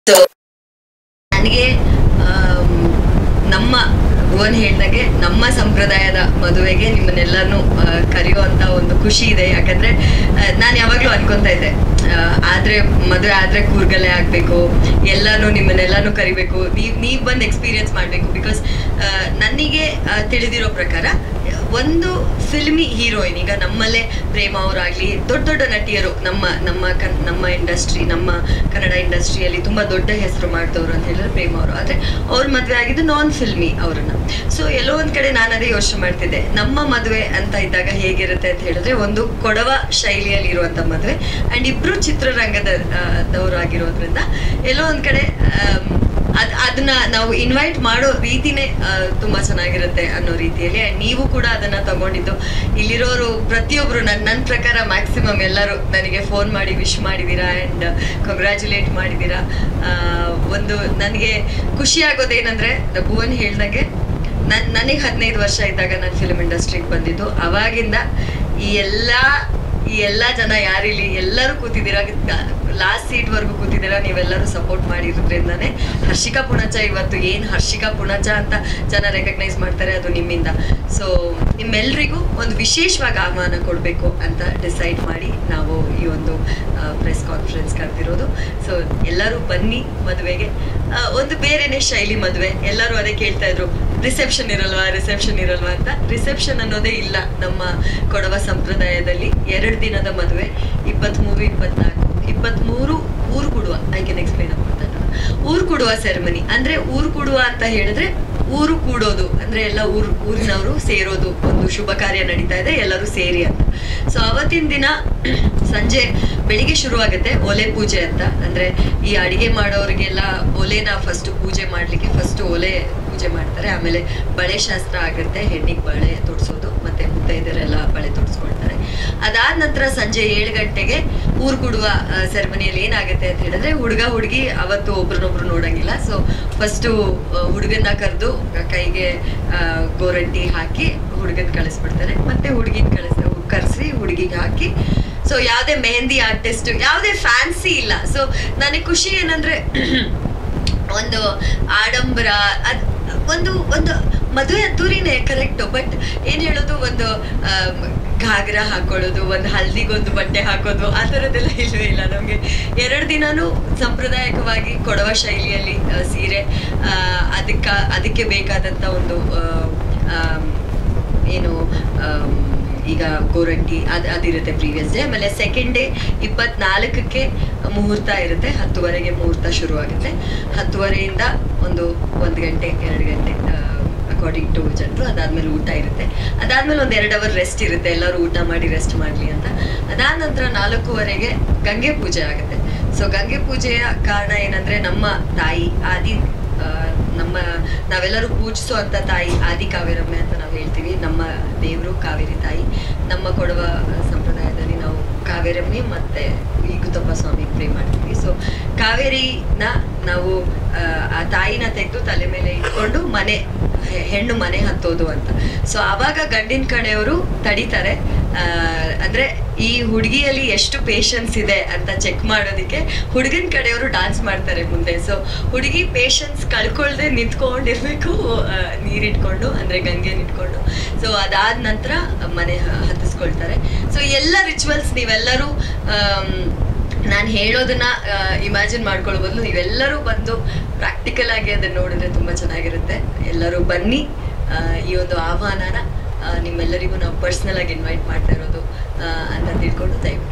so ನನಗೆ am, ನಮ್ಮ ಭುವನ್ ಹೇಳ್ದಾಗೆ ನಮ್ಮ ಸಂಪ್ರದಾಯದ ಮದುವೆಗೆ ನಿಮ್ಮನ್ನೆಲ್ಲನೂ ಆ, ಕರೆಯುವಂತ ಒಂದು ಖುಷಿ ಇದೆ ಯಾಕಂದ್ರೆ ನಾನು ಯಾವಾಗಲೂ ಅನ್ಕೊಂತ ಇದ್ದೆ ಆ, ಆದ್ರೆ ಮದುವೆ ಆದ್ರೆ ಕೂರ್ಗಲ್ಲೇ ಆಗ್ಬೇಕು ಎಲ್ಲಾನು ನಿಮ್ಮನ್ನೆಲ್ಲಾನು ಕರಿಬೇಕು ನೀವ್ ನೀವ್ ಬಂದು ಎಕ್ಸ್ಪೀರಿಯನ್ಸ್ ಮಾಡ್ಬೇಕು ಬಿಕಾಸ್ ನನಗೆ ಆ, ತಿಳಿದಿರೋ ಪ್ರಕಾರ ಒಂದು ಫಿಲ್ಮಿ ಹೀರೋಯಿನ್ ಈಗ ನಮ್ಮಲ್ಲೇ ಪ್ರೇಮ ಅವರಾಗ್ಲಿ ದೊಡ್ಡ ದೊಡ್ಡ ನಟಿಯರು ನಮ್ಮ ನಮ್ಮ ಕನ್ ನಮ್ಮ ಇಂಡಸ್ಟ್ರಿ ನಮ್ಮ ಕನ್ನಡ ಇಂಡಸ್ಟ್ರಿಯಲ್ಲಿ ತುಂಬಾ ದೊಡ್ಡ ಹೆಸರು ಮಾಡ್ದವ್ರು ಅಂತ ಹೇಳಿದ್ರೆ ಪ್ರೇಮ ಅವರು ಆದ್ರೆ ಅವ್ರ ಮದುವೆ ಆಗಿದ್ದು ನಾನ್ ಫಿಲ್ಮಿ ಅವ್ರನ್ನ ಸೊ ಎಲ್ಲೋ ಒಂದ್ ಕಡೆ ನಾನು ಅದೇ ಯೋಚನೆ ಮಾಡ್ತಿದ್ದೆ ನಮ್ಮ ಮದುವೆ ಅಂತ ಇದ್ದಾಗ ಹೇಗಿರುತ್ತೆ ಅಂತ ಹೇಳಿದ್ರೆ ಒಂದು ಕೊಡವ ಶೈಲಿಯಲ್ಲಿ ಇರುವಂತ ಮದುವೆ ಅಂಡ್ ಇಬ್ರು ಚಿತ್ರರಂಗದ ಆ, ದವ್ರು ಆಗಿರೋದ್ರಿಂದ ಎಲ್ಲೋ ಒಂದ್ ಕಡೆ ಆಮ್, ಅದ್ ಅದನ್ನ ನಾವು ಇನ್ವೈಟ್ ಮಾಡೋ ರೀತಿನೇ ಆ, ತುಂಬಾ ಚೆನ್ನಾಗಿರುತ್ತೆ ಅನ್ನೋ ರೀತಿಯಲ್ಲಿ and ನೀವು ಕೂಡ ಅದನ್ನ ತಗೊಂಡಿದ್ದು ಇಲ್ಲಿರೋರು ಪ್ರತಿಯೊಬ್ರು ನನ್ ನನ್ನ ಪ್ರಕಾರ ಮ್ಯಾಕ್ಸಿಮಮ್ ಎಲ್ಲರೂ ನನಗೆ ಫೋನ್ ಮಾಡಿ ವಿಶ್ ಮಾಡಿದ್ದೀರಾ ಅಂಡ್ ಕಂಗ್ರ್ಯಾಚುಲೇಟ್ ಮಾಡಿದ್ದೀರಾ ಆ, ಒಂದು ನನಗೆ ಖುಷಿ ಆಗೋದೇನಂದ್ರೆ ಭುವನ್ ಹೇಳ್ದಂಗೆ ನನ್ ನನಗೆ ಹದಿನೈದು ವರ್ಷ ಇದ್ದಾಗ ನಾನು ಫಿಲ್ಮ್ ಇಂಡಸ್ಟ್ರಿಗೆ ಬಂದಿದ್ದು ಅವಾಗಿಂದ ಈ ಎಲ್ಲ ಈ ಎಲ್ಲ ಜನ ಯಾರಿಲ್ಲಿ ಎಲ್ಲರೂ ಕೂತಿದ್ದೀರಾ ಲಾಸ್ಟ್ ಸೀಟ್ ವರ್ಗು ಕೂತಿದ್ದೀರಾ ನೀವೆಲ್ಲರೂ ಸಪೋರ್ಟ್ ಮಾಡಿರೋದ್ರಿಂದಾನೆ ಹರ್ಷಿಕಾ ಪುಣಚ ಇವತ್ತು ಏನ್ ಹರ್ಷಿಕಾ ಪುಣಚ ಅಂತ ಜನ ರೆಕಗ್ನೈಸ್ ಮಾಡ್ತಾರೆ ಅದು ನಿಮ್ಮಿಂದ ಸೊ ನಿಮ್ಮೆಲ್ರಿಗೂ ಒಂದು ವಿಶೇಷವಾಗಿ ಆಹ್ವಾನ ಕೊಡಬೇಕು ಅಂತ ಡಿಸೈಡ್ ಮಾಡಿ ನಾವು ಈ ಒಂದು ಪ್ರೆಸ್ ಕಾನ್ಫರೆನ್ಸ್ ಕರೆದಿರೋದು ಸೊ ಎಲ್ಲರೂ ಬನ್ನಿ ಮದುವೆಗೆ ಆ, ಒಂದು ಬೇರೆನೆ ಶೈಲಿ ಮದುವೆ ಎಲ್ಲರೂ ಅದೇ ಕೇಳ್ತಾ ಇದ್ರು ರಿಸೆಪ್ಷನ್ ಇರಲ್ವಾ ರಿಸೆಪ್ಷನ್ ಇರಲ್ವಾ ಅಂತ ರಿಸೆಪ್ಷನ್ ಅನ್ನೋದೇ ಇಲ್ಲ ನಮ್ಮ ಕೊಡವ ಸಂಪ್ರದಾಯದಲ್ಲಿ ಎರಡು ದಿನದ ಮದುವೆ ಇಪ್ಪತ್ತ್ಮೂರು ಇಪ್ಪತ್ನಾಲ್ಕು ಇಪ್ಪತ್ತ್ಮೂರು ಊರು ಕೊಡುವ I can explain about that ಊರು ಕೊಡುವ ಸೆರೆಮನಿ ಅಂದ್ರೆ ಊರು ಕೊಡುವ ಅಂತ ಹೇಳಿದ್ರೆ ಊರು ಕೂಡೋದು ಅಂದ್ರೆ ಎಲ್ಲ ಊರು ಊರಿನವರು ಸೇರೋದು ಒಂದು ಶುಭ ಕಾರ್ಯ ನಡೀತಾ ಇದೆ ಎಲ್ಲರೂ ಸೇರಿ ಅಂತ ಸೊ ಅವತ್ತಿನ ದಿನ ಸಂಜೆ ಬೆಳಿಗ್ಗೆ ಶುರು ಆಗುತ್ತೆ ಒಲೆ ಪೂಜೆ ಅಂತ ಅಂದ್ರೆ ಈ ಅಡಿಗೆ ಮಾಡೋರಿಗೆಲ್ಲ ಒಲೆನ ಫಸ್ಟ್ ಪೂಜೆ ಮಾಡ್ಲಿಕ್ಕೆ ಫಸ್ಟ್ ಒಲೆ ಪೂಜೆ ಮಾಡ್ತಾರೆ ಆಮೇಲೆ ಬಳೆ ಶಾಸ್ತ್ರ ಆಗುತ್ತೆ ಹೆಣ್ಣಿಗೆ ಬಳೆ ತೊಡ್ಸೋದು ಮತ್ತೆ ಮುತ್ತೈದರೆಲ್ಲ ಬಳೆ ತೊಡ್ಸ್ಕೊಳ್ತಾರೆ ಅದಾದ ನಂತರ ಸಂಜೆ ಏಳು ಗಂಟೆಗೆ ಊರು ಕೊಡುವ ಸೆರೆಮನಿಯಲ್ಲಿ ಏನಾಗುತ್ತೆ ಅಂತ ಹೇಳಿದ್ರೆ ಹುಡುಗ ಹುಡುಗಿ ಅವತ್ತು ಒಬ್ರನ್ನೊಬ್ರು ನೋಡಂಗಿಲ್ಲ ಸೊ ಫಸ್ಟು ಹುಡುಗನ್ನ ಕರೆದು ಕೈಗೆ ಆ, ಗೋರಂಟಿ ಹಾಕಿ ಹುಡುಗನ್ ಕಳಿಸ್ಬಿಡ್ತಾರೆ ಮತ್ತೆ ಹುಡುಗಿನ ಕಳಿಸ್ ಕರೆಸಿ ಹುಡುಗಿಗೆ ಹಾಕಿ ಸೊ ಯಾವುದೇ ಮೆಹಂದಿ ಆರ್ಟಿಸ್ಟ್ ಯಾವುದೇ ಫ್ಯಾನ್ಸಿ ಇಲ್ಲ ಸೊ ನನಗೆ ಖುಷಿ ಏನಂದ್ರೆ ಒಂದು ಆಡಂಬರ ಅದ್ ಒಂದು ಒಂದು ಮದುವೆ ಅದ್ದೂರಿನೇ ಕರೆಕ್ಟು ಬಟ್ ಏನ್ ಹೇಳೋದು ಒಂದು ಆಮ್, ಘಾಗ್ರ ಹಾಕೊಳ್ಳೋದು ಒಂದು ಹಲ್ದಿಗೊಂದು ಬಟ್ಟೆ ಹಾಕೋದು ಆ ಥರದ್ದೆಲ್ಲ ಇಲ್ವೇ ಇಲ್ಲ ನಮಗೆ ಎರಡು ದಿನಾನು ಸಾಂಪ್ರದಾಯಿಕವಾಗಿ ಕೊಡವ ಶೈಲಿಯಲ್ಲಿ ಆ, ಸೀರೆ ಆ, ಅದಕ್ಕ ಅದಕ್ಕೆ ಬೇಕಾದಂಥ ಒಂದು ಆ, ಆಮ್, ಏನು ಆಮ್, ಈಗ ಗೋರಂಟಿ ಅದು ಅದಿರುತ್ತೆ ಪ್ರೀವಿಯಸ್ ಡೇ ಆಮೇಲೆ ಸೆಕೆಂಡ್ ಡೇ ಇಪ್ಪತ್ನಾಲ್ಕಕ್ಕೆ ಮುಹೂರ್ತ ಇರುತ್ತೆ ಹತ್ತುವರೆಗೆ ಮುಹೂರ್ತ ಶುರು ಆಗುತ್ತೆ ಹತ್ತುವರೆಯಿಂದ ಒಂದು ಒಂದು ಗಂಟೆ ಎರಡು ಗಂಟೆ ಅಕಾರ್ಡಿಂಗ್ ಟು ಜನರು ಅದಾದ್ಮೇಲೆ ಊಟ ಇರುತ್ತೆ ಅದಾದ್ಮೇಲೆ ಒಂದು ಎರಡು ಅವರ್ ರೆಸ್ಟ್ ಇರುತ್ತೆ ಎಲ್ಲರೂ ಊಟ ಮಾಡಿ ರೆಸ್ಟ್ ಮಾಡಲಿ ಅಂತ ಅದಾದ ನಂತರ ನಾಲ್ಕೂವರೆಗೆ ಗಂಗೆ ಪೂಜೆ ಆಗುತ್ತೆ ಸೊ ಗಂಗೆ ಪೂಜೆಯ ಕಾರಣ ಏನಂದ್ರೆ ನಮ್ಮ ತಾಯಿ ಆದಿ ಆ, ನಮ್ಮ ನಾವೆಲ್ಲರೂ ಪೂಜಿಸೋ ಅಂತ ತಾಯಿ ಆದಿ ಕಾವೇರಮ್ಮೆ ಅಂತ ನಾವು ಹೇಳ್ತೀವಿ ನಮ್ಮ ದೇವರು ಕಾವೇರಿ ತಾಯಿ ನಮ್ಮ ಕೊಡುವ ಸಂಪ್ರದಾಯದಲ್ಲಿ ನಾವು ಕಾವೇರಮ್ಮೆ ಮತ್ತೆ ಈ ಗುತ್ತಪ್ಪ ಸ್ವಾಮಿ ಪ್ರೇ ಮಾಡ್ತೀವಿ ಸೊ ಕಾವೇರಿನ ನಾವು ಆ, ಆ ತಾಯಿನ ತೆಗೆದು ತಲೆ ಮೇಲೆ ಇಟ್ಕೊಂಡು ಮನೆ ಹೆ- ಹೆಣ್ಣು ಮನೆ ಹತ್ತೋದು ಅಂತ ಸೊ ಆವಾಗ ಗಂಡಿನ ಕಡೆಯವರು ತಡಿತಾರೆ ಆ, ಅಂದ್ರೆ ಈ ಹುಡುಗಿಯಲ್ಲಿ ಎಷ್ಟು ಪೇಷನ್ಸ್ ಇದೆ ಅಂತ ಚೆಕ್ ಮಾಡೋದಕ್ಕೆ ಹುಡುಗನ ಕಡೆಯವರು ಡಾನ್ಸ್ ಮಾಡ್ತಾರೆ ಮುಂದೆ ಸೊ ಹುಡುಗಿ ಪೇಷನ್ಸ್ ಕಳ್ಕೊಳ್ದೆ ನಿಂತ್ಕೊಂಡಿರ್ಬೇಕು ಆ, ನೀರಿಟ್ಕೊಂಡು ಅಂದ್ರೆ ಗಂಗೆ ನಿಂತ್ಕೊಂಡು ಸೊ ಅದಾದ ನಂತರ ಮನೆ ಹ- ಹತ್ತಿಸ್ಕೊಳ್ತಾರೆ ಸೊ ಎಲ್ಲ ರಿಚುವಲ್ಸ್ ನೀವೆಲ್ಲರೂ ನಾನು ಹೇಳೋದನ್ನ ಇಮ್ಯಾಜಿನ್ ಮಾಡ್ಕೊಳ್ಳೋ ಬದಲು ನೀವೆಲ್ಲರೂ ಬಂದು ಪ್ರಾಕ್ಟಿಕಲ್ ಆಗಿ ಅದನ್ನ ನೋಡಿದ್ರೆ ತುಂಬಾ ಚೆನ್ನಾಗಿರುತ್ತೆ ಎಲ್ಲರೂ ಬನ್ನಿ ಆ, ಈ ಒಂದು ಆಹ್ವಾನನ ಆ, ನಿಮ್ಮೆಲ್ಲರಿಗೂ ನಾವು ಪರ್ಸ್ನಲ್ ಆಗಿ ಇನ್ವೈಟ್ ಮಾಡ್ತಾ ಇರೋದು ಆ, ಅಂತ ತಿಳ್ಕೊಂಡು ದಯವಿಟ್ಟು